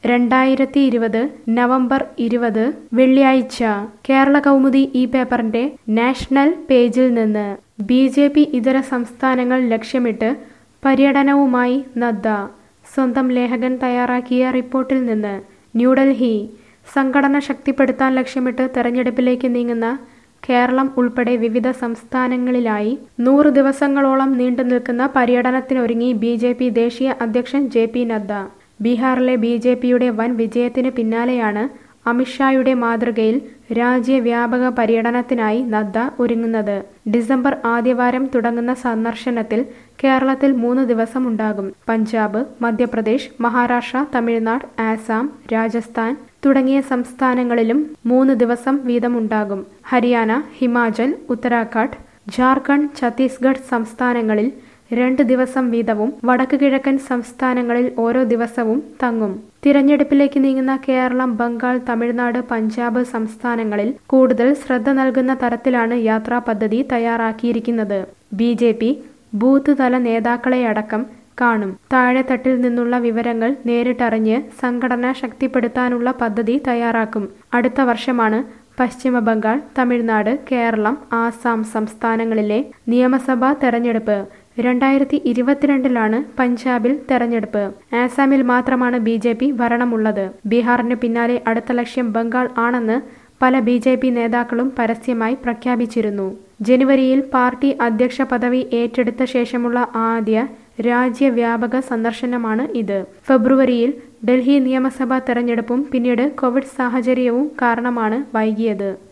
രണ്ടായിരത്തി ഇരുപത് നവംബർ ഇരുപത് വെള്ളിയാഴ്ച കേരള കൗമുദി ഈ പേപ്പറിന്റെ നാഷണൽ പേജിൽ നിന്ന് ബി ജെ പി ഇതര സംസ്ഥാനങ്ങൾ ലക്ഷ്യമിട്ട് പര്യടനവുമായി നദ്ദ സ്വന്തം ലേഖകൻ തയ്യാറാക്കിയ റിപ്പോർട്ടിൽ നിന്ന് ന്യൂഡൽഹി സംഘടന ശക്തിപ്പെടുത്താൻ ലക്ഷ്യമിട്ട് തെരഞ്ഞെടുപ്പിലേക്ക് നീങ്ങുന്ന കേരളം ഉൾപ്പെടെ വിവിധ സംസ്ഥാനങ്ങളിലായി നൂറ് ദിവസങ്ങളോളം നീണ്ടു നിൽക്കുന്ന പര്യടനത്തിനൊരുങ്ങി ബി ജെ പി ദേശീയ അധ്യക്ഷൻ ജെ പി നദ്ദ ബീഹാറിലെ ബി ജെ പിയുടെ വൻ വിജയത്തിന് പിന്നാലെയാണ് അമിത്ഷായുടെ മാതൃകയിൽ രാജ്യവ്യാപക പര്യടനത്തിനായി നദ്ദ ഒരുങ്ങുന്നത് ഡിസംബർ ആദ്യവാരം തുടങ്ങുന്ന സന്ദർശനത്തിൽ കേരളത്തിൽ മൂന്ന് ദിവസമുണ്ടാകും പഞ്ചാബ് മധ്യപ്രദേശ് മഹാരാഷ്ട്ര തമിഴ്നാട് ആസാം രാജസ്ഥാൻ തുടങ്ങിയ സംസ്ഥാനങ്ങളിലും മൂന്ന് ദിവസം വീതമുണ്ടാകും ഹരിയാന ഹിമാചൽ ഉത്തരാഖണ്ഡ് ജാർഖണ്ഡ് ഛത്തീസ്ഗഡ് സംസ്ഥാനങ്ങളിൽ രണ്ട് ദിവസം വീതവും വടക്ക് കിഴക്കൻ സംസ്ഥാനങ്ങളിൽ ഓരോ ദിവസവും തങ്ങും തിരഞ്ഞെടുപ്പിലേക്ക് നീങ്ങുന്ന കേരളം ബംഗാൾ തമിഴ്നാട് പഞ്ചാബ് സംസ്ഥാനങ്ങളിൽ കൂടുതൽ ശ്രദ്ധ നൽകുന്ന തരത്തിലാണ് യാത്രാ പദ്ധതി തയ്യാറാക്കിയിരിക്കുന്നത് ബി ജെ പി ബൂത്ത് തല നേതാക്കളെയടക്കം കാണും താഴെത്തട്ടിൽ നിന്നുള്ള വിവരങ്ങൾ നേരിട്ടറിഞ്ഞ് സംഘടന ശക്തിപ്പെടുത്താനുള്ള പദ്ധതി തയ്യാറാക്കും അടുത്ത വർഷമാണ് പശ്ചിമ ബംഗാൾ തമിഴ്നാട് കേരളം ആസാം സംസ്ഥാനങ്ങളിലെ നിയമസഭാ തെരഞ്ഞെടുപ്പ് രണ്ടായിരത്തി ഇരുപത്തിരണ്ടിലാണ് പഞ്ചാബിൽ തെരഞ്ഞെടുപ്പ് ആസാമിൽ മാത്രമാണ് ബി ജെ പി ഭരണമുള്ളത് ബീഹാറിന് പിന്നാലെ അടുത്ത ലക്ഷ്യം ബംഗാൾ ആണെന്ന് പല ബി ജെ പി നേതാക്കളും പരസ്യമായി പ്രഖ്യാപിച്ചിരുന്നു ജനുവരിയിൽ പാർട്ടി അധ്യക്ഷ പദവി ഏറ്റെടുത്ത ശേഷമുള്ള ആദ്യ രാജ്യവ്യാപക സന്ദർശനമാണ് ഇത് ഫെബ്രുവരിയിൽ ഡൽഹി നിയമസഭാ തെരഞ്ഞെടുപ്പും പിന്നീട് കോവിഡ് സാഹചര്യവും കാരണമാണ് വൈകിയത്